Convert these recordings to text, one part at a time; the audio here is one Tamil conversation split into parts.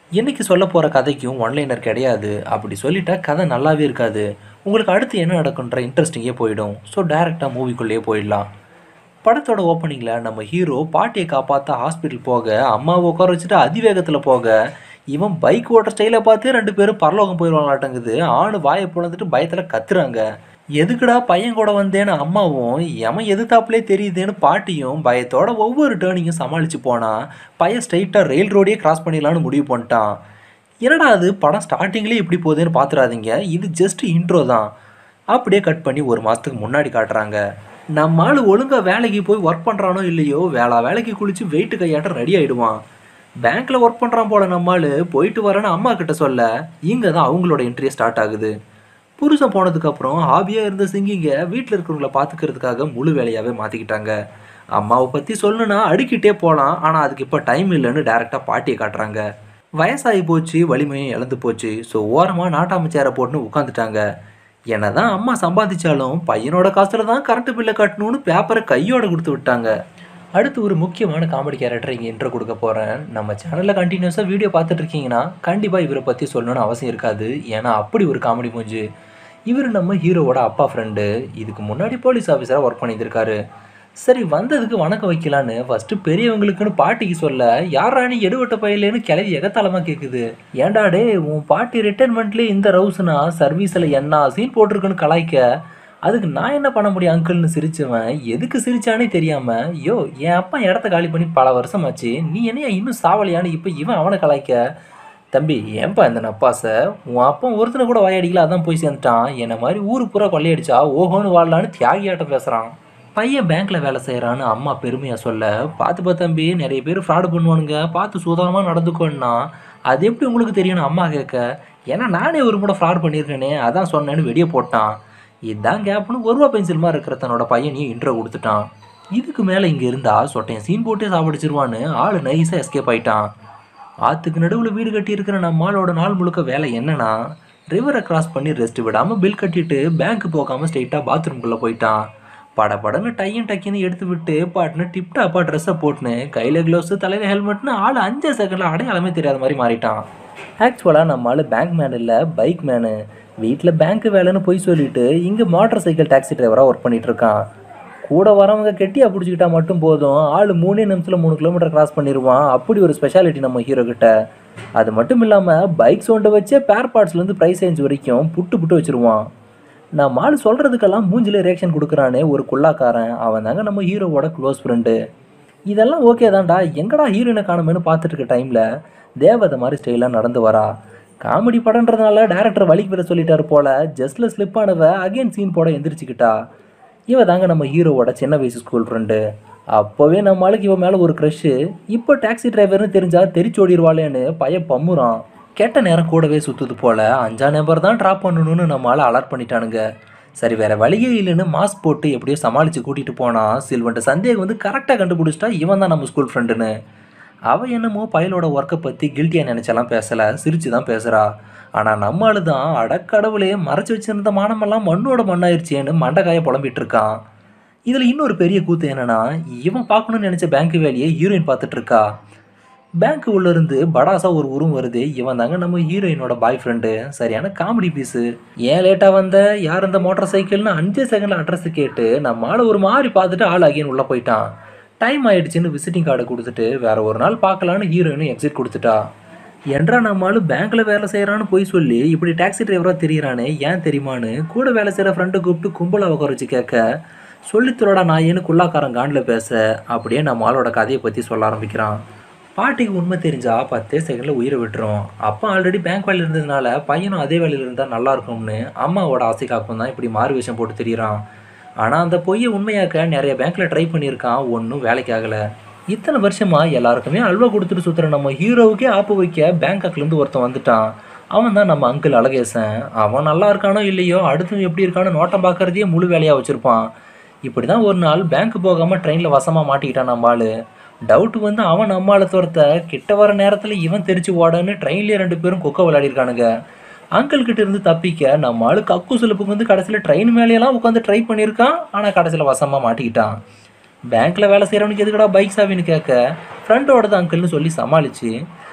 இன்னைக்கு சொல்ல போகிற கதைக்கும் ஒன்லைனர் கிடையாது அப்படி சொல்லிட்டா கதை நல்லாவே இருக்காது உங்களுக்கு அடுத்து என்ன நடக்குன்ற இன்ட்ரெஸ்டிங்கே போயிடும் ஸோ டேரெக்டாக மூவிக்குள்ளேயே போயிடலாம் படத்தோட ஓப்பனிங்கில் நம்ம ஹீரோ பாட்டியை காப்பாற்ற ஹாஸ்பிட்டல் போக அம்மாவை உட்கார வச்சுட்டு அதிவேகத்தில் போக இவன் பைக் ஓட்டுற ஸ்டைலை பார்த்து ரெண்டு பேரும் பரலோகம் போயிடுவாங்களாட்டங்குது ஆணு வாயை புலந்துட்டு பயத்தில் கத்துறாங்க எதுக்குடா பையன் கூட வந்தேன்னு அம்மாவும் எமன் எதிர்த்தாப்புலே தெரியுதுன்னு பாட்டியும் பயத்தோட ஒவ்வொரு டேர்னிங்கும் சமாளித்து போனா பையன் ஸ்ட்ரைட்டாக ரயில் ரோடையே கிராஸ் பண்ணிடலான்னு முடிவு பண்ணிட்டான் என்னடா அது படம் ஸ்டார்டிங்லேயே இப்படி போகுதுன்னு பார்த்துறாதீங்க இது ஜஸ்ட் இன்ட்ரோ தான் அப்படியே கட் பண்ணி ஒரு மாதத்துக்கு முன்னாடி காட்டுறாங்க நம்ம ஆள் ஒழுங்காக வேலைக்கு போய் ஒர்க் பண்ணுறானோ இல்லையோ வேளா வேலைக்கு குளிச்சு வெயிட்டு கையாட்ட ரெடி ஆகிடுவான் பேங்க்கில் ஒர்க் பண்ணுறான் போல நம்ம ஆள் போயிட்டு வரேன்னு அம்மா கிட்ட சொல்ல இங்கே தான் அவங்களோட என்ட்ரியே ஸ்டார்ட் ஆகுது புருஷன் போனதுக்கப்புறம் ஹாபியாக இருந்த சிங்கிங்க வீட்டில் இருக்கிறவங்கள பார்த்துக்கிறதுக்காக முழு வேலையாகவே மாற்றிக்கிட்டாங்க அம்மாவை பற்றி சொல்லணும்னா அடிக்கிட்டே போகலாம் ஆனால் அதுக்கு இப்போ டைம் இல்லைன்னு டேரெக்டாக பாட்டியை காட்டுறாங்க வயசாகி போச்சு வலிமையும் இழந்து போச்சு ஸோ ஓரமாக நாட்டாம சேரை போட்டுன்னு உட்காந்துட்டாங்க என்னதான் அம்மா சம்பாதிச்சாலும் பையனோட காசுல தான் கரண்ட் பில்லை கட்டணும்னு பேப்பரை கையோட கொடுத்து விட்டாங்க அடுத்து ஒரு முக்கியமான காமெடி கேரக்டர் இங்கே இன்ட்ரோ கொடுக்க போகிறேன் நம்ம சேனலில் கண்டினியூஸாக வீடியோ பார்த்துட்டு இருக்கீங்கன்னா கண்டிப்பாக இவரை பற்றி சொல்லணும்னு அவசியம் இருக்காது ஏன்னா அப்படி ஒரு காமெடி மூஞ்சி இவர் நம்ம ஹீரோவோட அப்பா ஃப்ரெண்டு இதுக்கு முன்னாடி போலீஸ் ஆஃபீஸராக ஒர்க் பண்ணியிருக்காரு சரி வந்ததுக்கு வணக்கம் வைக்கலான்னு ஃபர்ஸ்ட் பெரியவங்களுக்குன்னு பாட்டிக்கு சொல்ல யாரா நீ எடுவட்ட பையலேன்னு கிளவி எகத்தாளமாக கேட்குது ஏன்டா டே உன் பாட்டி ரிட்டைர்மெண்ட்லேயே இந்த ரவுஸ்னா சர்வீஸில் என்ன சீன் போட்டிருக்குன்னு கலாய்க்க அதுக்கு நான் என்ன பண்ண முடியும் அங்கிள்னு சிரிச்சவன் எதுக்கு சிரிச்சானே தெரியாம யோ என் அப்பா இடத்த காலி பண்ணி பல வருஷம் ஆச்சு நீ என்னையா இன்னும் சாவலியான்னு இப்போ இவன் அவனை கலாய்க்க தம்பி ஏன்பா இந்த நப்பாசை உன் அப்பா ஒருத்தனை கூட வாயாடிக்கல அதான் போய் சேர்ந்துட்டான் என்ன மாதிரி ஊரு பூரா கொள்ளையடிச்சா ஓஹோன்னு வாழலான்னு தியாகியாட்டம் பேசுகிறான் பையன் பேங்க்ல வேலை செய்கிறான்னு அம்மா பெருமையாக சொல்ல பார்த்துப்பா தம்பி நிறைய பேர் ஃப்ராடு பண்ணுவானுங்க பார்த்து சுதாரமாக நடந்துக்கோன்னா அது எப்படி உங்களுக்கு தெரியும்னு அம்மா கேட்க ஏன்னா நானே ஒரு முறை ஃப்ராட் பண்ணியிருக்கேனே அதான் சொன்னேன்னு வெளியே போட்டான் இதான் கேப்னு ஒரு ரூபா பென்சில் மாதிரி இருக்கிற தன்னோட பையனையும் இன்ட்ரோ கொடுத்துட்டான் இதுக்கு மேலே இங்கே இருந்தா சொட்டையன் சீன் போட்டே சாப்பிடிச்சிருவான்னு ஆள் நைஸாக எஸ்கேப் ஆயிட்டான் ஆற்றுக்கு நடுவில் வீடு கட்டி இருக்கிற நம்ம ஆளோட நாள் முழுக்க வேலை என்னன்னா ரிவரை கிராஸ் பண்ணி ரெஸ்ட் விடாமல் பில் கட்டிட்டு பேங்க் போகாமல் ஸ்ட்ரெயிட்டாக பாத்ரூம்குள்ளே போயிட்டான் படபடன்னு டையும் டக்கின்னு எடுத்து விட்டு பாட்டுன்னு டிப்டாப்பா ட்ரெஸ்ஸை போட்டுன்னு கையில் க்ளவுஸு தலையில் ஹெல்மெட்னு ஆள் அஞ்சு செகண்டில் அடையாளமே தெரியாத மாதிரி மாறிட்டான் ஆக்சுவலாக நம்ம ஆள் பேங்க் மேன் இல்லை பைக் மேனு வீட்டில் பேங்க் வேலைன்னு போய் சொல்லிட்டு இங்கே மோட்டார் சைக்கிள் டாக்ஸி டிரைவராக ஒர்க் பண்ணிட்டு இருக்கான் கூட வரவங்க கெட்டியா பிடிச்சிக்கிட்டா மட்டும் போதும் ஆள் மூணே நிமிஷத்தில் மூணு கிலோமீட்டர் கிராஸ் பண்ணிடுவான் அப்படி ஒரு ஸ்பெஷாலிட்டி நம்ம ஹீரோ கிட்ட அது மட்டும் இல்லாமல் பைக் சவுண்டை வச்சே பேர் பார்ட்ஸ்லேருந்து ப்ரைஸ் ரேஞ்ச் வரைக்கும் புட்டு புட்டு வச்சிருவான் நான் ஆள் சொல்கிறதுக்கெல்லாம் மூஞ்சில ரியாக்ஷன் கொடுக்குறானே ஒரு குள்ளாக்காரன் அவன் தாங்க நம்ம ஹீரோவோட க்ளோஸ் ஃப்ரெண்டு இதெல்லாம் ஓகே தான்டா எங்கடா ஹீரோயினை காணுமேனு பார்த்துட்டு இருக்க டைமில் தேவதை மாதிரி ஸ்டைலாக நடந்து வரா காமெடி படன்றதுனால டேரக்டர் வலிக்கு விட சொல்லிட்டாரு போல ஜஸ்ட்ல ஸ்லிப் ஆனவ அகைன் சீன் போட எந்திரிச்சுக்கிட்டா இவ தாங்க நம்ம ஹீரோவோட சின்ன வயசு ஸ்கூல் ஃப்ரெண்டு அப்போவே நம்ம ஆளுக்கு இவன் மேலே ஒரு க்ரஷ்ஷு இப்போ டாக்ஸி டிரைவர்னு தெரிஞ்சா தெரிச்சு ஓடிடுவாளேன்னு பையன் பம்முறான் கெட்ட நேரம் கூடவே சுற்றுது போல அஞ்சா நம்பர் தான் ட்ராப் பண்ணணும்னு நம்ம ஆளை அலர்ட் பண்ணிட்டானுங்க சரி வேற வழியே இல்லைன்னு மாஸ்க் போட்டு எப்படியோ சமாளித்து கூட்டிகிட்டு போனான் சில்வன்ட்ட சந்தேகம் வந்து கரெக்டாக கண்டுபிடிச்சிட்டா இவன் தான் நம்ம ஸ்கூல் ஃப்ரெண்டுன்னு அவள் என்னமோ பயலோட ஒர்க்கை பற்றி கில்ட்டியாக நினச்செல்லாம் பேசலை சிரிச்சு தான் பேசுகிறா ஆனால் நம்ம ஆளு தான் அடக்கடவுளே மறைச்சு வச்சிருந்த மானமெல்லாம் மண்ணோட மண்ணாயிருச்சேன்னு மண்டைக்காய புலம்பிட்டு இருக்கான் இதில் இன்னொரு பெரிய கூத்து என்னன்னா இவன் பார்க்கணும்னு நினச்ச பேங்க் வேலையை ஹீரோயின் பார்த்துட்டு இருக்கா பேங்க் உள்ள இருந்து படாசா ஒரு உருவம் வருது இவன் தாங்க நம்ம ஹீரோயினோட பாய் ஃப்ரெண்டு சரியான காமெடி பீஸு ஏன் லேட்டாக வந்த யார் இந்த மோட்டார் சைக்கிள்னு அஞ்சே செகண்டில் அட்ரஸ் கேட்டு நம்ம ஆளை ஒரு மாதிரி பார்த்துட்டு ஆள் அகைன் உள்ளே போயிட்டான் டைம் ஆயிடுச்சுன்னு விசிட்டிங் கார்டை கொடுத்துட்டு வேற ஒரு நாள் பார்க்கலான்னு ஹீரோயினும் எக்ஸிட் கொடுத்துட்டா என்றா நம்ம ஆளு பேங்க்ல வேலை செய்கிறான்னு போய் சொல்லி இப்படி டாக்ஸி டிரைவராக தெரியறானே ஏன் தெரியுமான்னு கூட வேலை செய்கிற ஃப்ரெண்டை கூப்பிட்டு கும்பலாக உட்கார வச்சு கேட்க சொல்லித்துறடா நாயேன்னு குள்ளாக்காரன் காண்டில் பேச அப்படியே நம்ம ஆளோட கதையை பற்றி சொல்ல ஆரம்பிக்கிறான் பாட்டிக்கு உண்மை தெரிஞ்சா பத்தே செகண்டில் உயிரை விட்டுரும் அப்பா ஆல்ரெடி பேங்க் வேலையில் இருந்ததுனால பையனும் அதே வேலையில் இருந்தால் நல்லா இருக்கும்னு அம்மாவோட ஆசை காக்கும் தான் இப்படி மாறு விஷயம் போட்டு தெரியறான் ஆனால் அந்த பொய்யை உண்மையாக்க நிறைய பேங்க்கில் ட்ரை பண்ணியிருக்கான் ஒன்றும் வேலைக்கு ஆகலை இத்தனை வருஷமா எல்லாருக்குமே அல்வா கொடுத்துட்டு சுற்றுற நம்ம ஹீரோவுக்கே ஆப்பு வைக்க பேங்காக்லேருந்து ஒருத்தன் வந்துட்டான் அவன் தான் நம்ம அங்கிள் அழகேசன் அவன் நல்லா இருக்கானோ இல்லையோ அடுத்து எப்படி இருக்கானோ நோட்டம் பார்க்கறதையே முழு வேலையாக வச்சுருப்பான் இப்படி தான் ஒரு நாள் பேங்க் போகாமல் ட்ரெயினில் வசமாக மாட்டிக்கிட்டான் நம்ம ஆளு டவுட் வந்து அவன் நம்ம ஆளை துரத்த கிட்ட வர நேரத்தில் இவன் தெரிச்சு ஓடன்னு ட்ரெயின்லேயே ரெண்டு பேரும் கொக்க விளையாடிருக்கானுங்க அங்கிள் கிட்ட இருந்து தப்பிக்க நம்ம ஆளு கக்கு சிலப்புக்கு வந்து கடைசியில் ட்ரெயின் மேலேயெல்லாம் உட்காந்து ட்ரை பண்ணியிருக்கான் ஆனால் கடைசியில் வசமாக மாட்டிக்கிட்டான் பேங்க்கில் வேலை செய்கிறவனுக்கு எதுக்குடா பைக் சாவின்னு கேட்க ஃப்ரெண்டோடது அங்கிள்னு சொல்லி சமாளிச்சு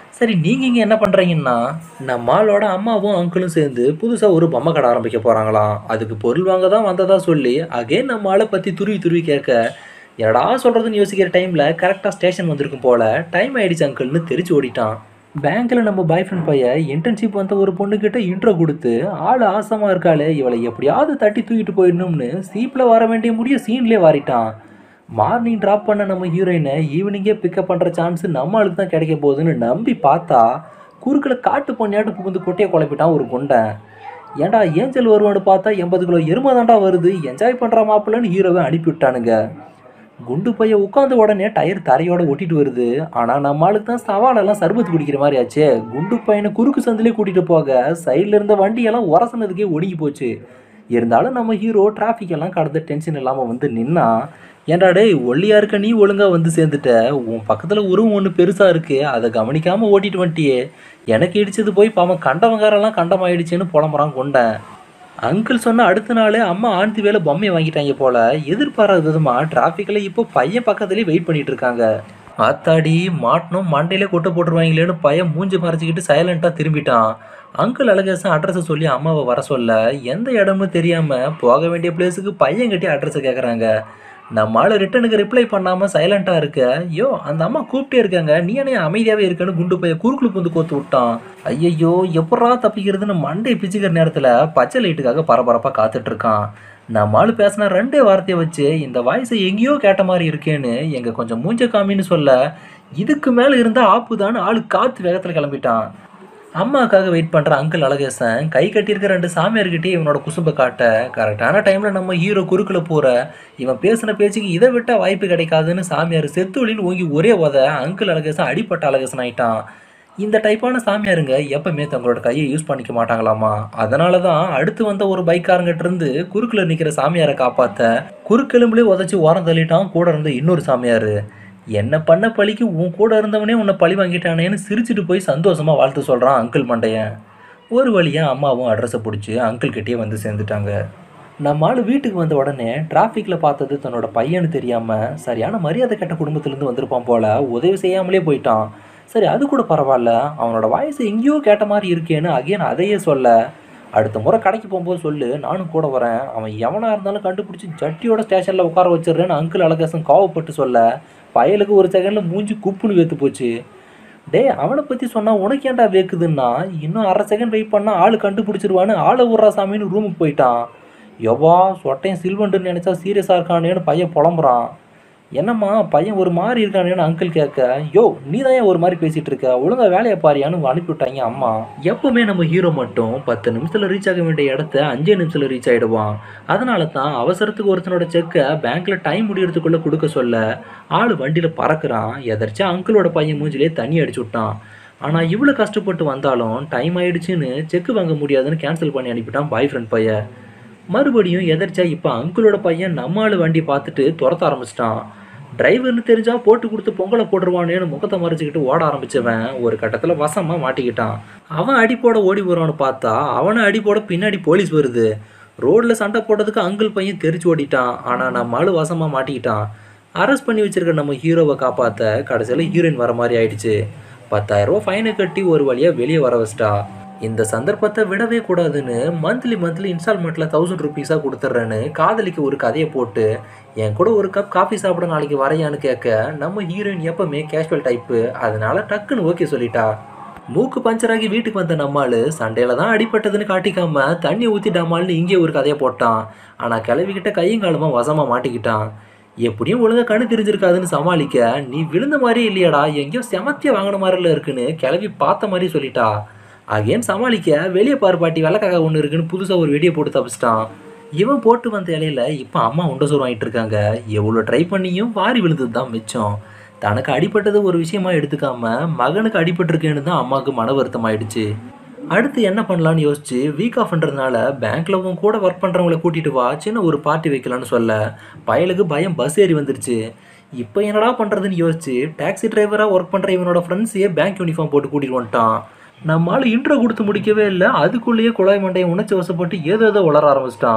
சரி நீங்கள் இங்கே என்ன பண்ணுறீங்கன்னா நம்ம ஆளோட அம்மாவும் அங்கிளும் சேர்ந்து புதுசாக ஒரு பொம்மை கடை ஆரம்பிக்க போகிறாங்களாம் அதுக்கு பொருள் வாங்க தான் வந்ததா சொல்லி அகைன் நம்ம ஆளை பற்றி துருவி துருவி கேட்க என்னடா சொல்கிறதுன்னு யோசிக்கிற டைமில் கரெக்டாக ஸ்டேஷன் வந்திருக்கும் போல் டைம் ஆயிடுச்சு அங்கிள்னு தெரிச்சு ஓடிட்டான் பேங்க்கில் நம்ம பாய் ஃப்ரெண்ட் பையன் இன்டர்ன்ஷிப் வந்த ஒரு பொண்ணுக்கிட்ட இன்ட்ரோ கொடுத்து ஆள் ஆசமாக இருக்காளே இவளை எப்படியாவது தட்டி தூக்கிட்டு போயிடணும்னு சீப்பில் வர வேண்டிய முடிய சீன்லேயே வாரிட்டான் மார்னிங் ட்ராப் பண்ண நம்ம ஹீரோயினை ஈவினிங்கே பிக்கப் பண்ணுற சான்ஸ் நம்ம ஆளுக்கு தான் கிடைக்க போகுதுன்னு நம்பி பார்த்தா குறுக்கில் காட்டு பொண்ணியாட்டு புகுந்து கொட்டையை குழப்பிட்டான் ஒரு குண்டன் ஏன்டா ஏஞ்சல் வருவான்னு பார்த்தா எண்பது கிலோ எருமை தாண்டா வருது என்ஜாய் பண்ணுற மாப்பிள்ளன்னு ஹீரோவை அனுப்பி விட்டானுங்க குண்டு பையன் உட்காந்த உடனே டயர் தரையோட ஒட்டிட்டு வருது ஆனால் நம்ம ஆளுக்கு தான் சவாலெல்லாம் சர்பத்து குடிக்கிற மாதிரி ஆச்சே குண்டு பையனை குறுக்கு சந்திலே கூட்டிகிட்டு போக சைடில் இருந்த வண்டியெல்லாம் உரசனதுக்கே ஒடுங்கி போச்சு இருந்தாலும் நம்ம ஹீரோ டிராஃபிக் எல்லாம் கடந்து டென்ஷன் இல்லாமல் வந்து நின்னா ஏன்டா டேய் ஒல்லியா இருக்க நீ ஒழுங்காக வந்து சேர்ந்துட்ட உன் பக்கத்தில் உருவம் ஒன்று பெருசாக இருக்கு அதை கவனிக்காமல் ஓட்டிட்டு வந்துட்டியே எனக்கு இடிச்சது போய் பாவம் கண்டவங்காரெல்லாம் கண்டமாயிடுச்சேன்னு புலம்புறான் கொண்டேன் அங்கிள் சொன்ன அடுத்த நாளே அம்மா ஆண்டி வேலை பொம்மையை வாங்கிட்டாங்க போல எதிர்பாராத விதமா டிராஃபிக்கில் இப்போ பையன் பக்கத்துலேயே வெயிட் பண்ணிட்டு இருக்காங்க ஆத்தாடி மாட்டணும் மண்டையிலே கொட்டை போட்டுருவாங்களேன்னு பையன் மூஞ்சி மறைச்சிக்கிட்டு சைலண்ட்டாக திரும்பிட்டான் அங்கிள் அழகேசன் அட்ரஸை சொல்லி அம்மாவை வர சொல்ல எந்த இடம்னு தெரியாமல் போக வேண்டிய பிளேஸுக்கு பையன் கட்டி அட்ரஸை கேட்குறாங்க நம்ம ஆள் ரிட்டனுக்கு ரிப்ளை பண்ணாமல் சைலண்ட்டாக இருக்க ஐயோ அந்த அம்மா கூப்பிட்டே இருக்காங்க நீ என்ன அமைதியாகவே இருக்கன்னு குண்டு பைய குறுக்குழு புந்து கோத்து விட்டான் ஐயையோ எப்படா தப்பிக்கிறதுன்னு மண்டை பிச்சுக்கிற நேரத்தில் பச்சை லைட்டுக்காக பரபரப்பாக காத்துட்டு இருக்கான் நம்ம ஆள் பேசின ரெண்டே வார்த்தையை வச்சு இந்த வாய்ஸை எங்கேயோ கேட்ட மாதிரி இருக்கேன்னு எங்க கொஞ்சம் மூஞ்ச காமின்னு சொல்ல இதுக்கு மேலே இருந்தால் ஆப்புதான்னு ஆளு காத்து வேகத்தில் கிளம்பிட்டான் அம்மாக்காக வெயிட் பண்ணுற அங்கிள் அழகேசன் கை கட்டியிருக்க ரெண்டு சாமியார்கிட்டயே இவனோட குசும்பை காட்ட கரெக்டான டைமில் நம்ம ஹீரோ குறுக்கில் போகிற இவன் பேசின பேச்சுக்கு இதை விட்டால் வாய்ப்பு கிடைக்காதுன்னு சாமியார் செத்துவலின்னு ஓங்கி ஒரே உத அங்கிள் அழகேசன் அடிப்பட்ட அழகேசன் ஆயிட்டான் இந்த டைப்பான சாமியாருங்க எப்பவுமே தங்களோட கையை யூஸ் பண்ணிக்க மாட்டாங்களாமா அதனால தான் அடுத்து வந்த ஒரு பைக்காரங்கிட்ட இருந்து குறுக்கில் நிற்கிற சாமியாரை காப்பாற்ற குறுக்கெலும்புலேயே உதச்சி ஓரம் தள்ளிட்டான் கூட இருந்த இன்னொரு சாமியார் என்ன பண்ண பழிக்கு உன் கூட இருந்தவனே உன்னை பழி வாங்கிட்டானேன்னு சிரிச்சுட்டு போய் சந்தோஷமா வாழ்த்து சொல்கிறான் அங்கிள் மண்டையன் ஒரு வழியாக அம்மாவும் அட்ரஸை பிடிச்சி அங்கிள் கிட்டேயே வந்து சேர்ந்துட்டாங்க நம்ம ஆள் வீட்டுக்கு வந்த உடனே டிராஃபிக்கில் பார்த்தது தன்னோட பையனு தெரியாமல் சரியான மரியாதை கெட்ட குடும்பத்துலேருந்து வந்திருப்பான் போல உதவி செய்யாமலே போயிட்டான் சரி அது கூட பரவாயில்ல அவனோட வாய்ஸ் எங்கேயோ கேட்ட மாதிரி இருக்கேன்னு அகைன் அதையே சொல்ல அடுத்த முறை கடைக்கு போகும்போது சொல்லு நானும் கூட வரேன் அவன் எவனாக இருந்தாலும் கண்டுபிடிச்சி ஜட்டியோட ஸ்டேஷனில் உட்கார வச்சிடுறேன்னு அங்கிள் அழகேசன் கோவப்பட்டு சொல்ல பயலுக்கு ஒரு செகண்டில் மூஞ்சி குப்புன்னு வேத்து போச்சு டேய் அவனை பற்றி சொன்னால் உனக்கு ஏன்டா வேக்குதுன்னா இன்னும் அரை செகண்ட் வெயிட் பண்ணால் ஆள் கண்டுபிடிச்சிருவான்னு ஆளை விட்றா சாமின்னு ரூமுக்கு போயிட்டான் எவ்வா சொட்டையும் சில்வண்டுன்னு நினச்சா சீரியஸாக இருக்கானேன்னு பையன் புலம்புறான் என்னம்மா பையன் ஒரு மாதிரி இருக்கானேன்னு அங்கிள் கேட்க யோ நீ தான் ஏன் ஒரு மாதிரி பேசிகிட்டு இருக்க ஒழுங்கா வேலையை பாரியான்னு அனுப்பி விட்டாங்க அம்மா எப்பவுமே நம்ம ஹீரோ மட்டும் பத்து நிமிஷத்தில் ரீச் ஆக வேண்டிய இடத்த அஞ்சே நிமிஷத்தில் ரீச் ஆகிடுவான் அதனால தான் அவசரத்துக்கு ஒருத்தனோட செக்கை பேங்க்கில் டைம் முடியறதுக்குள்ளே கொடுக்க சொல்ல ஆள் வண்டியில் பறக்குறான் எதர்ச்சியா அங்கிளோட பையன் மூஞ்சிலே தண்ணி அடிச்சு விட்டான் ஆனால் இவ்வளோ கஷ்டப்பட்டு வந்தாலும் டைம் ஆயிடுச்சுன்னு செக் வாங்க முடியாதுன்னு கேன்சல் பண்ணி அனுப்பிட்டான் பாய் ஃப்ரெண்ட் பையன் மறுபடியும் எதர்ச்சா இப்போ அங்கிளோட பையன் நம்ம ஆளு வண்டி பார்த்துட்டு துரத்த ஆரம்பிச்சிட்டான் டிரைவர்னு தெரிஞ்சா போட்டு கொடுத்து பொங்கலை போட்டுருவானேன்னு முகத்தை மறைச்சிக்கிட்டு ஓட ஆரம்பிச்சவன் ஒரு கட்டத்தில் வசமாக மாட்டிக்கிட்டான் அவன் அடி போட ஓடி வருவான்னு பார்த்தா அவனை அடி போட பின்னாடி போலீஸ் வருது ரோட்டில் சண்டை போட்டதுக்கு அங்கிள் பையன் தெரிச்சு ஓடிட்டான் ஆனால் நம்ம ஆளு வசமாக மாட்டிக்கிட்டான் அரெஸ்ட் பண்ணி வச்சிருக்க நம்ம ஹீரோவை காப்பாற்ற கடைசியில் ஹீரோயின் வர மாதிரி ஆயிடுச்சு பத்தாயிரம் ரூபா ஃபைனை கட்டி ஒரு வழியாக வெளியே வர வச்சிட்டா இந்த சந்தர்ப்பத்தை விடவே கூடாதுன்னு மந்த்லி மந்த்லி இன்ஸ்டால்மெண்ட்டில் தௌசண்ட் ருபீஸாக கொடுத்துட்றேன்னு காதலிக்கு ஒரு கதையை போட்டு என் கூட ஒரு கப் காஃபி சாப்பிட நாளைக்கு வரையான்னு கேட்க நம்ம ஹீரோயின் எப்பவுமே கேஷுவல் டைப்பு அதனால டக்குன்னு ஓகே சொல்லிட்டா மூக்கு பஞ்சராகி வீட்டுக்கு வந்த நம்மாள் சண்டையில் தான் அடிபட்டதுன்னு காட்டிக்காம தண்ணி ஊற்றிட்டாமால்னு இங்கே ஒரு கதையை போட்டான் ஆனால் கிளவிக்கிட்ட கையும் காலமாக வசமாக மாட்டிக்கிட்டான் எப்படியும் ஒழுங்கா கண்ணு தெரிஞ்சிருக்காதுன்னு சமாளிக்க நீ விழுந்த மாதிரியே இல்லையாடா எங்கேயோ செமத்திய வாங்கின மாதிரில இருக்குன்னு கிளவி பார்த்த மாதிரி சொல்லிட்டா அகைன் சமாளிக்க வெளியே பாரு பாட்டி வெள்ளக்காக ஒன்று இருக்குன்னு புதுசாக ஒரு வெடியை போட்டு தப்பிச்சிட்டான் இவன் போட்டு வந்த இலையில இப்போ அம்மா உண்டை சோறு வாங்கிட்டு இருக்காங்க எவ்வளோ ட்ரை பண்ணியும் வாரி விழுந்தது தான் மிச்சம் தனக்கு அடிபட்டது ஒரு விஷயமா எடுத்துக்காம மகனுக்கு அடிபட்டிருக்கேன்னு தான் அம்மாவுக்கு மன வருத்தம் ஆயிடுச்சு அடுத்து என்ன பண்ணலான்னு யோசிச்சு வீக் ஆஃப்ன்றதுனால பேங்க்ல உன் கூட ஒர்க் பண்ணுறவங்கள கூட்டிட்டு வா சின்ன ஒரு பார்ட்டி வைக்கலான்னு சொல்ல பயலுக்கு பயம் பஸ் ஏறி வந்துருச்சு இப்போ என்னடா பண்ணுறதுன்னு யோசிச்சு டாக்ஸி டிரைவராக ஒர்க் பண்ணுற இவனோட ஃப்ரெண்ட்ஸையே பேங்க் யூனிஃபார்ம் போட்டு கூட்டிட்டு வந்துட்டான் நம்மளால இன்ட்ரோ கொடுத்து முடிக்கவே இல்லை அதுக்குள்ளேயே குழாய் மண்டையை உணர்ச்சி வசப்பட்டு ஏதோ ஏதோ வளர ஆரம்பிச்சிட்டான்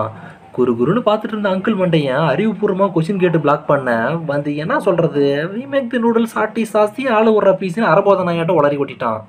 குரு குருன்னு பார்த்துட்டு இருந்த அங்கிள் மண்டையன் அறிவுபூர்வமாக கொஸ்டின் கேட்டு பிளாக் பண்ண வந்து என்ன சொல்கிறது வி மேக் தி நூடுல்ஸ் ஆட்டி சாஸ்தி ஆளு விட்ற பீஸ்னு அரபோத நாயாட்டம் உளறி கொட்டிட்டான்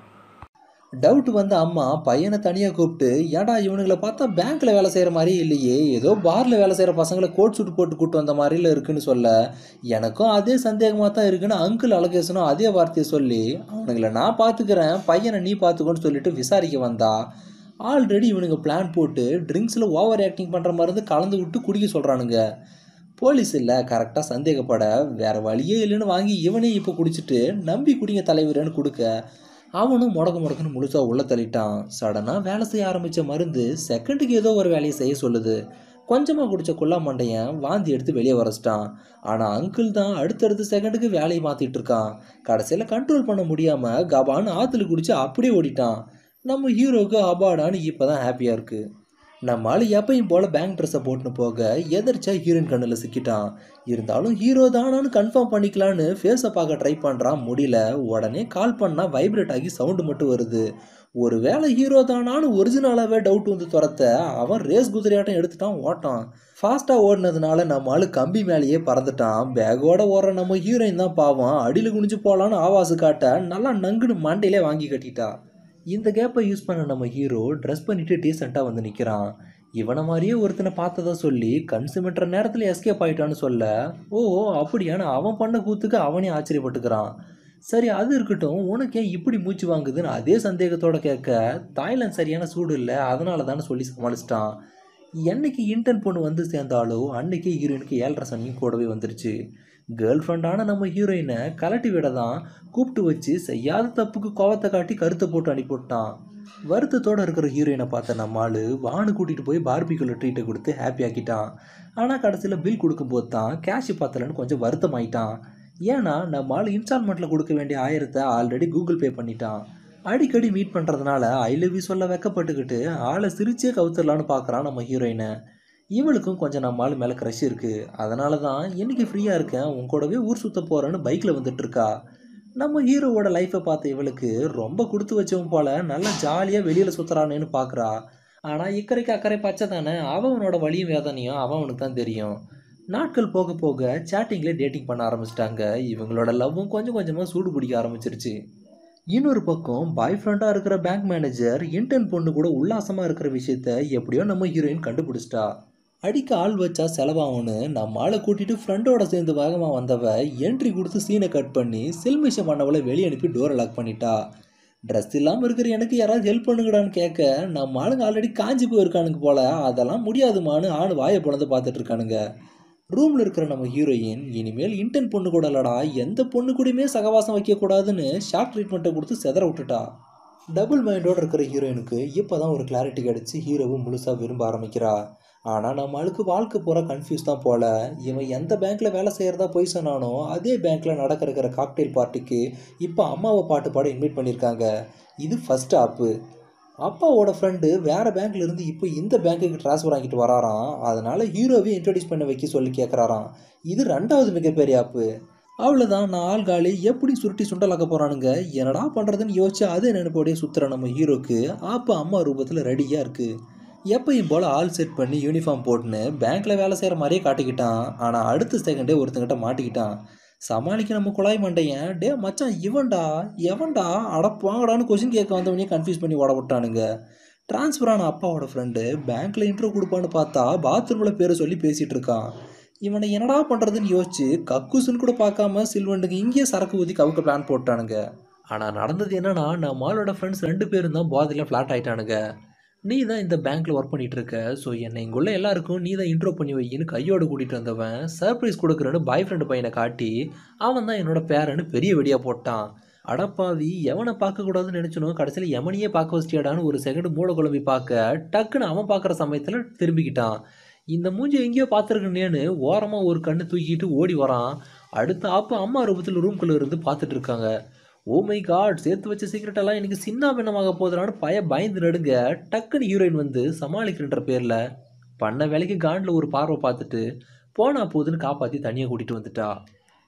டவுட் வந்த அம்மா பையனை தனியாக கூப்பிட்டு ஏடா இவனுங்களை பார்த்தா பேங்க்கில் வேலை செய்கிற மாதிரி இல்லையே ஏதோ பாரில் வேலை செய்கிற பசங்களை கோட் சூட் போட்டு கூட்டு வந்த மாதிரில இருக்குன்னு சொல்ல எனக்கும் அதே சந்தேகமாக தான் இருக்குன்னு அங்கிள் அழகேசனும் அதே வார்த்தையை சொல்லி அவனுங்களை நான் பார்த்துக்கிறேன் பையனை நீ பார்த்துக்கோன்னு சொல்லிட்டு விசாரிக்க வந்தா ஆல்ரெடி இவனுங்க பிளான் போட்டு ட்ரிங்க்ஸில் ஓவர் ஆக்டிங் பண்ணுற மருந்து கலந்து விட்டு குடிக்க சொல்கிறானுங்க போலீஸ் இல்லை கரெக்டாக சந்தேகப்பட வேற வழியே இல்லைன்னு வாங்கி இவனே இப்போ குடிச்சிட்டு நம்பி குடிங்க தலைவரன்னு கொடுக்க அவனும் முடக்கு முடக்குன்னு முழுசாக உள்ள தள்ளிட்டான் சடனாக வேலை செய்ய ஆரம்பித்த மருந்து செகண்டுக்கு ஏதோ ஒரு வேலையை செய்ய சொல்லுது கொஞ்சமாக குடித்த குள்ளா மண்டையன் வாந்தி எடுத்து வெளியே வரச்சிட்டான் ஆனால் அங்கிள் தான் அடுத்தடுத்த செகண்டுக்கு வேலையை மாற்றிட்டு இருக்கான் கடைசியில் கண்ட்ரோல் பண்ண முடியாமல் கபான்னு ஆற்றுல குடிச்சு அப்படியே ஓடிட்டான் நம்ம ஹீரோவுக்கு அபாடான்னு இப்போ தான் ஹாப்பியாக இருக்குது நம்ம ஆள் எப்பயும் போல் பேங்க் ட்ரெஸ்ஸை போட்டுன்னு போக எதிர்ச்சா ஹீரோயின் கண்ணில் சிக்கிட்டான் இருந்தாலும் ஹீரோ தானான்னு கன்ஃபார்ம் பண்ணிக்கலான்னு ஃபேஸை பார்க்க ட்ரை பண்ணுறான் முடியல உடனே கால் பண்ணால் வைப்ரேட் ஆகி சவுண்டு மட்டும் வருது ஒருவேளை ஹீரோ தானான்னு ஒரிஜினலாகவே டவுட் வந்து துரத்த அவன் ரேஸ் குதிரையாட்டம் எடுத்துட்டான் ஓட்டான் ஃபாஸ்ட்டாக ஓடினதுனால நம்ம ஆளு கம்பி மேலேயே பறந்துட்டான் பேக்கோட ஓடுற நம்ம ஹீரோயின் தான் பாவம் அடியில் குனிஞ்சு போகலான்னு ஆவாசு காட்ட நல்லா நங்குன்னு மண்டையிலே வாங்கி கட்டிட்டா இந்த கேப்பை யூஸ் பண்ண நம்ம ஹீரோ ட்ரெஸ் பண்ணிட்டு டீசெண்டாக வந்து நிற்கிறான் இவனை மாதிரியே ஒருத்தனை பார்த்ததா சொல்லி கண் சிமிட்டுற நேரத்தில் எஸ்கேப் ஆயிட்டான்னு சொல்ல ஓ அப்படியான அவன் பண்ண கூத்துக்கு அவனே ஆச்சரியப்பட்டுக்கிறான் சரி அது இருக்கட்டும் உனக்கு ஏன் இப்படி மூச்சு வாங்குதுன்னு அதே சந்தேகத்தோட கேட்க தாய்லாந்து சரியான சூடு இல்லை அதனால தானே சொல்லி சமாளிச்சிட்டான் என்னைக்கு இன்டர்ன் பொண்ணு வந்து சேர்ந்தாலோ அன்னைக்கே ஹீரோயினுக்கு ஏழரை சனியும் கூடவே வந்துருச்சு கேர்ள் ஃப்ரெண்டான நம்ம ஹீரோயினை கலட்டி விட தான் கூப்பிட்டு வச்சு செய்யாத தப்புக்கு கோவத்தை காட்டி கருத்தை போட்டு அனுப்பிவிட்டான் வருத்தத்தோடு இருக்கிற ஹீரோயினை பார்த்த நம்ம ஆளு வானு கூட்டிகிட்டு போய் பார்பிக்குள்ள ட்ரீட்டை கொடுத்து ஹாப்பி ஆக்கிட்டான் ஆனால் கடைசியில் பில் கொடுக்கும்போது தான் கேஷ் பார்த்தலன்னு கொஞ்சம் வருத்தமாயிட்டான் ஏன்னா நம்ம ஆள் இன்ஸ்டால்மெண்ட்டில் கொடுக்க வேண்டிய ஆயிரத்தை ஆல்ரெடி கூகுள் பே பண்ணிட்டான் அடிக்கடி மீட் பண்ணுறதுனால ஐ லவ் யூ சொல்ல வெக்கப்பட்டுக்கிட்டு ஆளை சிரிச்சே கவுத்துடலான்னு பார்க்குறான் நம்ம ஹீரோயினை இவளுக்கும் கொஞ்சம் நம்ம ஆள் மேலே க்ரஷ் இருக்குது அதனால தான் இன்னைக்கு ஃப்ரீயாக இருக்கேன் உன் கூடவே ஊர் சுற்ற போகிறேன்னு பைக்கில் வந்துட்டு இருக்கா நம்ம ஹீரோவோட லைஃப்பை பார்த்த இவளுக்கு ரொம்ப கொடுத்து வச்சவன் போல நல்லா ஜாலியாக வெளியில் சுற்றுறானேன்னு பார்க்குறா ஆனால் இக்கரைக்கு அக்கறை பச்சை தானே அவனோட வழியும் வேதனையும் அவனுக்கு தான் தெரியும் நாட்கள் போக போக சேட்டிங்கில் டேட்டிங் பண்ண ஆரம்பிச்சிட்டாங்க இவங்களோட லவ்வும் கொஞ்சம் கொஞ்சமாக சூடு பிடிக்க ஆரம்பிச்சிருச்சு இன்னொரு பக்கம் பாய் ஃப்ரெண்டாக இருக்கிற பேங்க் மேனேஜர் இன்டர்ன் பொண்ணு கூட உல்லாசமாக இருக்கிற விஷயத்த எப்படியோ நம்ம ஹீரோயின் கண்டுபிடிச்சிட்டா அடிக்க ஆள் வச்சா செலவாகும்னு நம்ம ஆளை கூட்டிட்டு ஃப்ரெண்டோட சேர்ந்து வேகமாக வந்தவ என்ட்ரி கொடுத்து சீனை கட் பண்ணி செல்மிஷம் பண்ணவளை வெளியே அனுப்பி டோரை லாக் பண்ணிட்டா ட்ரெஸ் இல்லாமல் இருக்கிற எனக்கு யாராவது ஹெல்ப் பண்ணுங்கடான்னு கேட்க நம்ம ஆளுங்க ஆல்ரெடி காஞ்சி போயிருக்கானுங்க போல அதெல்லாம் முடியாதுமான்னு ஆணு வாயை பிளந்து பார்த்துட்டு இருக்கானுங்க ரூமில் இருக்கிற நம்ம ஹீரோயின் இனிமேல் இன்டர்ன் பொண்ணு கூட இல்லடா எந்த பொண்ணு கூடயுமே சகவாசம் வைக்கக்கூடாதுன்னு ஷார்ட் ட்ரீட்மெண்ட்டை கொடுத்து செதற விட்டுட்டா டபுள் மைண்டோட இருக்கிற ஹீரோயினுக்கு இப்போ தான் ஒரு கிளாரிட்டி கிடச்சி ஹீரோவை முழுசாக விரும்ப ஆரம்பிக்கிறா ஆனால் நம்ம ஆளுக்கு வாழ்க்கை போகிற கன்ஃபியூஸ் தான் போல இவன் எந்த பேங்க்கில் வேலை செய்கிறதா போய் சொன்னானோ அதே பேங்க்கில் நடக்க இருக்கிற காக்டெயில் பார்ட்டிக்கு இப்போ அம்மாவை பாட்டு பாட இன்வைட் பண்ணியிருக்காங்க இது ஃபஸ்ட் ஆப்பு அப்பாவோட ஃப்ரெண்டு வேறு பேங்க்ல இருந்து இப்போ இந்த பேங்க்குக்கு ட்ரான்ஸ்ஃபர் ஆகிட்டு வராராம் அதனால ஹீரோவை இன்ட்ரடியூஸ் பண்ண வைக்க சொல்லி கேட்குறாராம் இது ரெண்டாவது மிகப்பெரிய ஆப்பு அவ்வளோதான் நான் ஆள் காலி எப்படி சுருட்டி சுண்டலாக்க போகிறானுங்க என்னடா பண்ணுறதுன்னு யோசிச்சு அதே நினைப்போடைய சுற்றுற நம்ம ஹீரோக்கு ஆப்பு அம்மா ரூபத்தில் ரெடியாக இருக்குது எப்பயும் போல் ஆள் செட் பண்ணி யூனிஃபார்ம் போட்டுன்னு பேங்க்கில் வேலை செய்கிற மாதிரியே காட்டிக்கிட்டான் ஆனால் அடுத்த செகண்டே ஒருத்தங்கிட்ட மாட்டிக்கிட்டான் சமாளிக்க நம்ம குழாய் மண்டையன் டே மச்சான் இவன்டா எவன்டா அடப்பாங்கடான்னு கொஷின் கேட்க வந்தவனே கன்ஃபியூஸ் பண்ணி ஓட விட்டானுங்க ட்ரான்ஸ்ஃபர் ஆன அப்பாவோட ஃப்ரெண்டு பேங்க்கில் இன்ட்ரோ கொடுப்பான்னு பார்த்தா பாத்ரூமில் பேரை சொல்லி பேசிகிட்டு இருக்கான் இவனை என்னடா பண்ணுறதுன்னு யோசிச்சு கக்கூசுன்னு கூட பார்க்காம சில்வண்டுக்கு இங்கேயே சரக்கு ஊற்றி கவுக்க பிளான் போட்டானுங்க ஆனால் நடந்தது என்னன்னா நம்ம ஆளோட ஃப்ரெண்ட்ஸ் ரெண்டு பேரும் தான் போதையில் ஃப்ளாட் ஆயிட்டானுங்க நீ தான் இந்த பேங்க்கில் ஒர்க் பண்ணிட்டு இருக்க ஸோ என்னை இங்குள்ள எல்லாருக்கும் நீ தான் இன்ட்ரோ பண்ணி வையின்னு கையோடு கூட்டிகிட்டு வந்தவன் சர்ப்ரைஸ் கொடுக்குறேன்னு பாய் ஃப்ரெண்டு பையனை காட்டி அவன் தான் என்னோட பேரன்னு பெரிய வெடியாக போட்டான் அடப்பாவி எவனை பார்க்கக்கூடாதுன்னு நினச்சனும் கடைசியில் எமனையே பார்க்க வச்சிட்டியாடான்னு ஒரு செகண்ட் மூட குழம்பி பார்க்க டக்குன்னு அவன் பார்க்குற சமயத்தில் திரும்பிக்கிட்டான் இந்த மூஞ்சி எங்கேயோ பார்த்துருக்கேன்னு ஓரமாக ஒரு கண்ணு தூக்கிட்டு ஓடி வரான் அடுத்த ஆப்பு அம்மா ரூபத்தில் ரூம்குள்ளே இருந்து பார்த்துட்டு இருக்காங்க ஓ மை காட் சேர்த்து வச்ச சீக்கிரட் எல்லாம் எனக்கு சின்ன பின்னமாக போதுனான்னு பய பயந்து நடுங்க டக்குன்னு ஹீரோயின் வந்து சமாளிக்கிறன்ற பேரில் பண்ண வேலைக்கு காண்டில் ஒரு பார்வை பார்த்துட்டு போனா போதுன்னு காப்பாற்றி தனியாக கூட்டிகிட்டு வந்துட்டா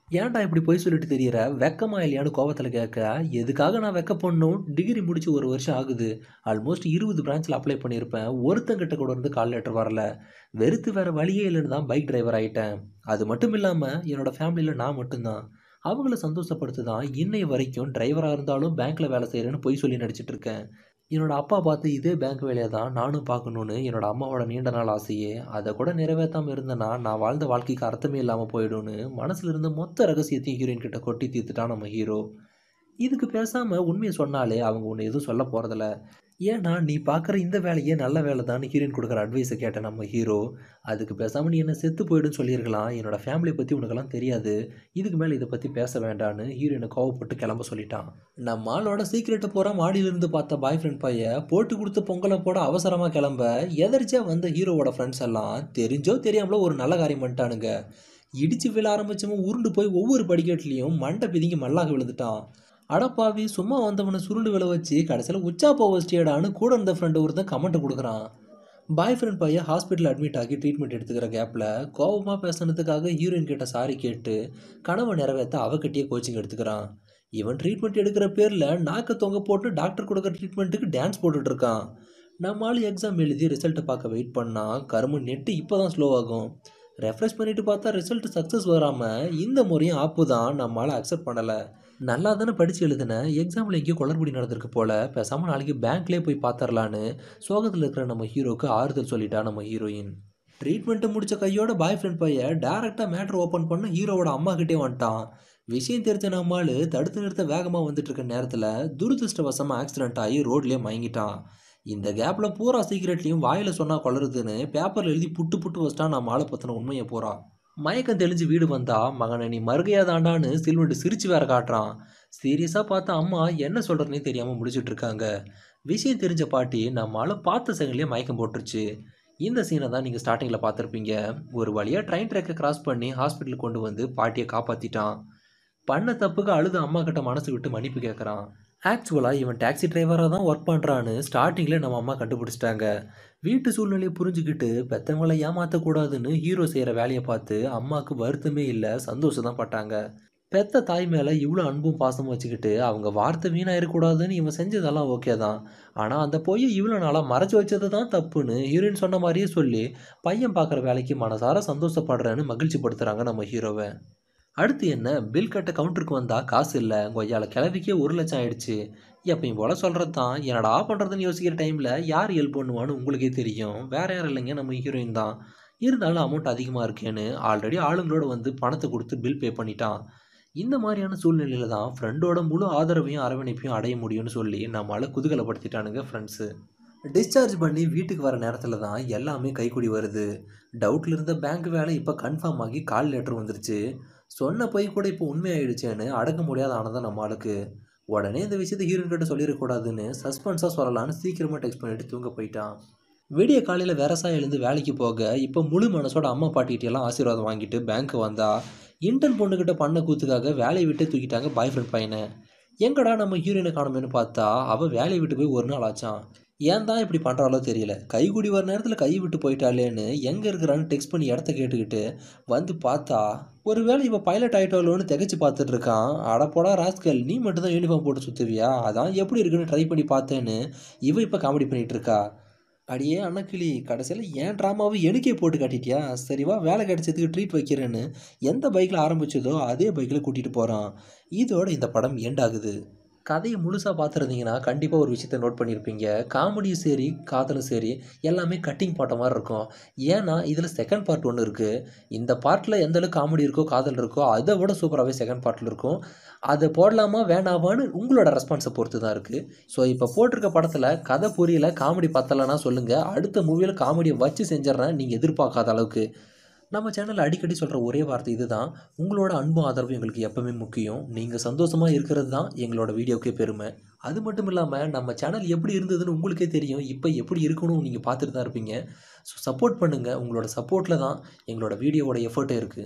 ஏன்டா இப்படி போய் சொல்லிட்டு தெரியற வெக்கமா இல்லையான்னு கோவத்தில் கேட்க எதுக்காக நான் வெக்க பண்ணும் டிகிரி முடிச்சு ஒரு வருஷம் ஆகுது ஆல்மோஸ்ட் இருபது பிரான்ச்சில் அப்ளை பண்ணியிருப்பேன் ஒருத்தங்கிட்ட கூட இருந்து கால் லெட்டர் வரல வெறுத்து வேற வழியே இல்லைன்னு தான் பைக் டிரைவர் ஆகிட்டேன் அது மட்டும் இல்லாமல் என்னோட ஃபேமிலியில் நான் மட்டும்தான் அவங்கள சந்தோஷப்படுத்து தான் இன்னை வரைக்கும் டிரைவராக இருந்தாலும் பேங்க்கில் வேலை செய்கிறேன்னு பொய் சொல்லி நடிச்சிட்டு இருக்கேன் என்னோட அப்பா பார்த்து இதே பேங்க் வேலையை தான் நானும் பார்க்கணுன்னு என்னோட அம்மாவோட நீண்ட நாள் ஆசையே அதை கூட நிறைவேற்றாமல் இருந்தேன்னா நான் வாழ்ந்த வாழ்க்கைக்கு அர்த்தமே இல்லாமல் போயிடும்னு மனசுல இருந்த மொத்த ரகசியத்தையும் ஹீரோயின் கிட்ட கொட்டி தீர்த்துட்டான் நம்ம ஹீரோ இதுக்கு பேசாமல் உண்மையை சொன்னாலே அவங்க ஒன்று எதுவும் சொல்ல போகிறதில்ல ஏன்னா நீ பார்க்குற இந்த வேலையே நல்ல வேலை தான் ஹீரோயின் கொடுக்குற அட்வைஸை கேட்ட நம்ம ஹீரோ அதுக்கு பேசாமல் நீ என்ன செத்து போயிடுன்னு சொல்லியிருக்கலாம் என்னோட ஃபேமிலியை பற்றி உனக்கெல்லாம் தெரியாது இதுக்கு மேலே இதை பற்றி பேச வேண்டான்னு ஹீரோயினை கோவப்பட்டு கிளம்ப சொல்லிட்டான் நம்ம ஆளோட சீக்கிரட்டை போகிற மாடியிலிருந்து பார்த்த பாய் ஃப்ரெண்ட் பையன் போட்டு கொடுத்து பொங்கலை போட அவசரமாக கிளம்ப எதர்ச்சியாக வந்த ஹீரோவோட ஃப்ரெண்ட்ஸ் எல்லாம் தெரிஞ்சோ தெரியாமலோ ஒரு நல்ல காரியம் பண்ணிட்டானுங்க இடிச்சு விழ ஆரம்பிச்சவன் உருண்டு போய் ஒவ்வொரு படிக்கட்டுலேயும் மண்டை பிதிங்கி மல்லாக விழுந்துட்டான் அடப்பாவி சும்மா வந்தவனை சுருண்டு விழ வச்சு கடைசியில் உச்சா போவ ஸ்டேடான்னு கூட இருந்த ஃப்ரெண்டு ஒருத்தன் கமெண்ட்டை கொடுக்குறான் பாய் ஃப்ரெண்ட் பையன் ஹாஸ்பிட்டல் அட்மிட் ஆகி ட்ரீட்மெண்ட் எடுத்துக்கிற கேப்பில் கோபமாக பேசுனதுக்காக ஹீரோயின் கிட்ட சாரி கேட்டு கனவை நிறைவேற்ற அவகிட்டயே கோச்சிங் எடுத்துக்கிறான் இவன் ட்ரீட்மெண்ட் எடுக்கிற பேரில் நாக்க தொங்க போட்டு டாக்டர் கொடுக்குற ட்ரீட்மெண்ட்டுக்கு டான்ஸ் போட்டுட்டு இருக்கான் நம்மளால எக்ஸாம் எழுதி ரிசல்ட்டை பார்க்க வெயிட் பண்ணால் கரும்பு நெட்டு இப்போ தான் ஸ்லோ ஆகும் ரெஃப்ரெஷ் பண்ணிட்டு பார்த்தா ரிசல்ட் சக்ஸஸ் வராமல் இந்த முறையும் ஆப்பு தான் நம்மளால் அக்செப்ட் பண்ணலை நல்லா தானே படித்து எழுதினேன் எக்ஸாமில் எங்கேயோ குளறுபடி நடந்திருக்கு போல் பேசாமல் நாளைக்கு பேங்க்லேயே போய் பார்த்துடலான்னு சோகத்தில் இருக்கிற நம்ம ஹீரோக்கு ஆறுதல் சொல்லிட்டா நம்ம ஹீரோயின் ட்ரீட்மெண்ட்டை முடிச்ச கையோட பாய் ஃப்ரெண்ட் பையன் டேரெக்டாக மேட்ரு ஓப்பன் பண்ண ஹீரோவோட அம்மா கிட்டே வந்துட்டான் விஷயம் தெரிஞ்ச நம்மால் தடுத்து நிறுத்த வேகமாக வந்துட்டு இருக்க நேரத்தில் துரதிருஷ்டவசமாக ஆக்சிடென்ட் ஆகி ரோட்லேயே மயங்கிட்டான் இந்த கேப்பில் பூரா சீக்கிரட்லையும் வாயில் சொன்னால் கொளருதுன்னு பேப்பரில் எழுதி புட்டு புட்டு வச்சிட்டான் நம்ம ஆளை பற்றின உண்மையை பூரா மயக்கம் தெளிஞ்சு வீடு வந்தா மகனை நீ மறுகையா தாண்டான்னு சில்வண்டு சிரிச்சு வேற காட்டுறான் சீரியஸாக பார்த்தா அம்மா என்ன சொல்கிறதுனே தெரியாமல் முடிச்சிட்டு இருக்காங்க விஷயம் தெரிஞ்ச பாட்டி நம்மளால பார்த்த செகண்ட்லேயே மயக்கம் போட்டுருச்சு இந்த சீனை தான் நீங்கள் ஸ்டார்டிங்கில் பார்த்துருப்பீங்க ஒரு வழியாக ட்ரெயின் ட்ராக்கை கிராஸ் பண்ணி ஹாஸ்பிட்டலுக்கு கொண்டு வந்து பாட்டியை காப்பாற்றிட்டான் பண்ண தப்புக்கு அழுது அம்மா கிட்ட மனசு விட்டு மன்னிப்பு கேட்குறான் ஆக்சுவலாக இவன் டாக்ஸி டிரைவராக தான் ஒர்க் பண்ணுறான்னு ஸ்டார்டிங்கில் நம்ம அம்மா கண்டுபிடிச்சிட்டாங்க வீட்டு சூழ்நிலையை புரிஞ்சுக்கிட்டு பெற்றவங்களை ஏமாற்றக்கூடாதுன்னு ஹீரோ செய்கிற வேலையை பார்த்து அம்மாவுக்கு வருத்தமே இல்லை சந்தோஷம் தான் பட்டாங்க பெத்த தாய் மேலே இவ்வளோ அன்பும் பாசமும் வச்சுக்கிட்டு அவங்க வார்த்தை வீணாயிடக்கூடாதுன்னு இவன் செஞ்சதெல்லாம் ஓகே தான் ஆனால் அந்த பொய்யை இவ்வளோ நாளாக மறைச்சு வச்சது தான் தப்புன்னு ஹீரோயின் சொன்ன மாதிரியே சொல்லி பையன் பார்க்குற வேலைக்கு மனசார சந்தோஷப்படுறேன்னு மகிழ்ச்சி படுத்துகிறாங்க நம்ம ஹீரோவை அடுத்து என்ன பில் கட்ட கவுண்டருக்கு வந்தால் காசு இல்லை கொய்யால கிளவிக்கே ஒரு லட்சம் ஆயிடுச்சு எப்பயும் போல் சொல்கிறது தான் என்னடா பண்ணுறதுன்னு யோசிக்கிற டைமில் யார் ஹெல்ப் பண்ணுவான்னு உங்களுக்கே தெரியும் வேற யாரும் இல்லைங்க நம்ம ஹீரோயின் தான் இருந்தாலும் அமௌண்ட் அதிகமாக இருக்கேன்னு ஆல்ரெடி ஆளுங்களோட வந்து பணத்தை கொடுத்து பில் பே பண்ணிட்டான் இந்த மாதிரியான சூழ்நிலையில தான் ஃப்ரெண்டோட முழு ஆதரவையும் அரவணைப்பையும் அடைய முடியும்னு சொல்லி நம்மளால குதூகலப்படுத்திட்டானுங்க ஃப்ரெண்ட்ஸு டிஸ்சார்ஜ் பண்ணி வீட்டுக்கு வர நேரத்தில் தான் எல்லாமே கைக்கூடி வருது டவுட்டில் இருந்த பேங்க் வேலை இப்போ கன்ஃபார்ம் ஆகி கால் லெட்டர் வந்துருச்சு சொன்ன போய் கூட இப்போ உண்மையாயிடுச்சேன்னு அடக்க முடியாத ஆனதான் நம்ம ஆளுக்கு உடனே இந்த விஷயத்தை ஹீரோயின் கிட்ட சொல்லிடக்கூடாதுன்னு சஸ்பென்ஸாக சொல்லலான்னு சீக்கிரமாக டெக்ஸ்ட் பண்ணிட்டு தூங்க போயிட்டான் விடிய காலையில் விவசாயம் எழுந்து வேலைக்கு போக இப்போ முழு மனசோட அம்மா பாட்டிகிட்டெல்லாம் ஆசீர்வாதம் வாங்கிட்டு பேங்க்கு வந்தா இன்டர்ன் பொண்ணுக்கிட்ட பண்ண கூத்துக்காக வேலையை விட்டு தூக்கிட்டாங்க பாய் ஃப்ரெண்ட் பையனை எங்கடா நம்ம ஹீரோயினை காணுமேனு பார்த்தா அவள் வேலையை விட்டு போய் ஒரு நாள் ஆச்சான் ஏன் தான் இப்படி பண்ணுறாலோ தெரியல கைகுடி வர நேரத்தில் கை விட்டு போயிட்டாளேன்னு எங்கே இருக்கிறான்னு டெக்ஸ்ட் பண்ணி இடத்த கேட்டுக்கிட்டு வந்து பார்த்தா ஒருவேளை இவ பைலட் ஆகிட்டாலோன்னு திகைச்சு பார்த்துட்டு இருக்கான் அடப்போடா ராஸ்கல் நீ மட்டும் தான் யூனிஃபார்ம் போட்டு சுற்றுவியா அதான் எப்படி இருக்குன்னு ட்ரை பண்ணி பார்த்தேன்னு இவ இப்போ காமெடி பண்ணிட்டு இருக்கா அடியே அண்ணக்கிளி கடைசியில் ஏன் ட்ராமாவை எனக்கே போட்டு காட்டிட்டியா சரிவா வேலை கிடைச்சதுக்கு ட்ரீட் வைக்கிறேன்னு எந்த பைக்கில் ஆரம்பிச்சதோ அதே பைக்கில் கூட்டிகிட்டு போகிறான் இதோட இந்த படம் எண்ட் ஆகுது கதையை முழுசாக பார்த்துருந்தீங்கன்னா கண்டிப்பாக ஒரு விஷயத்த நோட் பண்ணியிருப்பீங்க காமெடியும் சரி காதலும் சரி எல்லாமே கட்டிங் பாட்ட மாதிரி இருக்கும் ஏன்னா இதில் செகண்ட் பார்ட் ஒன்று இருக்குது இந்த பார்ட்டில் எந்த அளவுக்கு காமெடி இருக்கோ காதல் இருக்கோ அதை விட சூப்பராகவே செகண்ட் பார்ட்டில் இருக்கும் அதை போடலாமா வேணாமான்னு உங்களோட ரெஸ்பான்ஸை பொறுத்து தான் இருக்குது ஸோ இப்போ போட்டிருக்க படத்தில் கதை புரியல காமெடி பத்தலைன்னா சொல்லுங்கள் அடுத்த மூவியில் காமெடியை வச்சு செஞ்சிடறேன் நீங்கள் எதிர்பார்க்காத அளவுக்கு நம்ம சேனலில் அடிக்கடி சொல்கிற ஒரே வார்த்தை இதுதான் உங்களோட அன்பும் ஆதரவும் எங்களுக்கு எப்பவுமே முக்கியம் நீங்கள் சந்தோஷமாக இருக்கிறது தான் எங்களோட வீடியோக்கே பெருமை அது மட்டும் இல்லாமல் நம்ம சேனல் எப்படி இருந்ததுன்னு உங்களுக்கே தெரியும் இப்போ எப்படி இருக்கணும் நீங்கள் பார்த்துட்டு தான் இருப்பீங்க ஸோ சப்போர்ட் பண்ணுங்கள் உங்களோட சப்போர்ட்டில் தான் எங்களோட வீடியோவோட எஃபர்ட்டே இருக்குது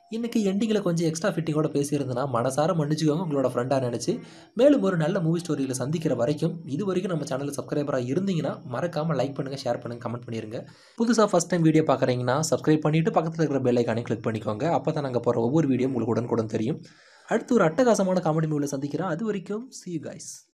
இன்றைக்கி எண்டிங்கில் கொஞ்சம் எக்ஸ்ட்ரா ஃபிட்டிங்கோட பேசியிருந்தேன்னா மனசார மன்னிச்சுக்கோங்க உங்களோட ஃப்ரெண்டாக நினச்சி மேலும் ஒரு நல்ல மூவி ஸ்டோரியில் சந்திக்கிற வரைக்கும் இது வரைக்கும் நம்ம சேனலில் சப்ஸ்கிரைபராக இருந்தீங்கன்னா மறக்காமல் லைக் பண்ணுங்கள் ஷேர் பண்ணுங்கள் கமெண்ட் பண்ணிடுங்க புதுசாக ஃபஸ்ட் டைம் வீடியோ பார்க்குறீங்கன்னா சப்ஸ்கிரைப் பண்ணிவிட்டு பக்கத்தில் இருக்கிற பெல் ஐக்கானே கிளிக் பண்ணிக்கோங்க அப்போ தான் நாங்கள் போகிற ஒவ்வொரு வீடியோ உங்களுக்கு உடனுக்குடன் தெரியும் அடுத்து ஒரு அட்டகாசமான காமெடி மூவியில் சந்திக்கிறேன் அது வரைக்கும் see you guys